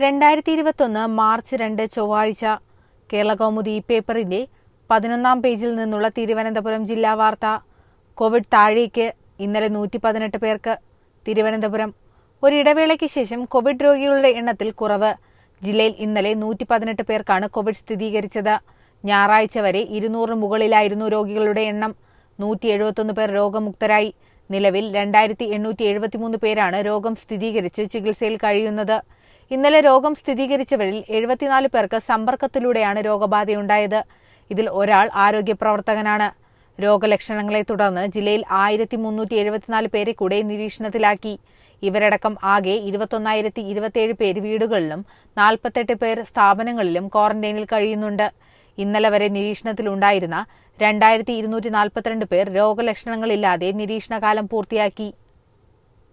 രണ്ടായിരത്തി ഇരുപത്തൊന്ന് മാർച്ച് രണ്ട് ചൊവ്വാഴ്ച കേരളകൗമുദി പേപ്പറിന്റെ പതിനൊന്നാം പേജിൽ നിന്നുള്ള തിരുവനന്തപുരം ജില്ലാ വാർത്ത കോവിഡ് താഴേക്ക് ഇന്നലെ നൂറ്റി പതിനെട്ട് പേർക്ക് തിരുവനന്തപുരം ഒരിടവേളയ്ക്ക് ശേഷം കോവിഡ് രോഗികളുടെ എണ്ണത്തിൽ കുറവ് ജില്ലയിൽ ഇന്നലെ നൂറ്റി പതിനെട്ട് പേർക്കാണ് കോവിഡ് സ്ഥിരീകരിച്ചത് ഞായറാഴ്ച വരെ ഇരുന്നൂറിന് മുകളിലായിരുന്നു രോഗികളുടെ എണ്ണം നൂറ്റി എഴുപത്തൊന്ന് പേർ രോഗമുക്തരായി നിലവിൽ രണ്ടായിരത്തി എണ്ണൂറ്റി എഴുപത്തിമൂന്ന് പേരാണ് രോഗം സ്ഥിരീകരിച്ച് ചികിത്സയിൽ കഴിയുന്നത് ഇന്നലെ രോഗം സ്ഥിരീകരിച്ചവരിൽ എഴുപത്തിനാല് പേർക്ക് സമ്പർക്കത്തിലൂടെയാണ് രോഗബാധയുണ്ടായത് ഇതിൽ ഒരാൾ ആരോഗ്യ പ്രവർത്തകനാണ് രോഗലക്ഷണങ്ങളെ തുടർന്ന് ജില്ലയിൽ ആയിരത്തി മുന്നൂറ്റി എഴുപത്തിനാല് പേരെ കൂടെ നിരീക്ഷണത്തിലാക്കി ഇവരടക്കം ആകെ ഇരുപത്തൊന്നായിരത്തി ഇരുപത്തിയേഴ് പേര് വീടുകളിലും നാൽപ്പത്തെട്ട് പേർ സ്ഥാപനങ്ങളിലും ക്വാറന്റൈനിൽ കഴിയുന്നുണ്ട് ഇന്നലെ വരെ നിരീക്ഷണത്തിലുണ്ടായിരുന്ന രണ്ടായിരത്തി ഇരുന്നൂറ്റി നാൽപ്പത്തിരണ്ട് പേർ രോഗലക്ഷണങ്ങളില്ലാതെ നിരീക്ഷണകാലം പൂർത്തിയാക്കി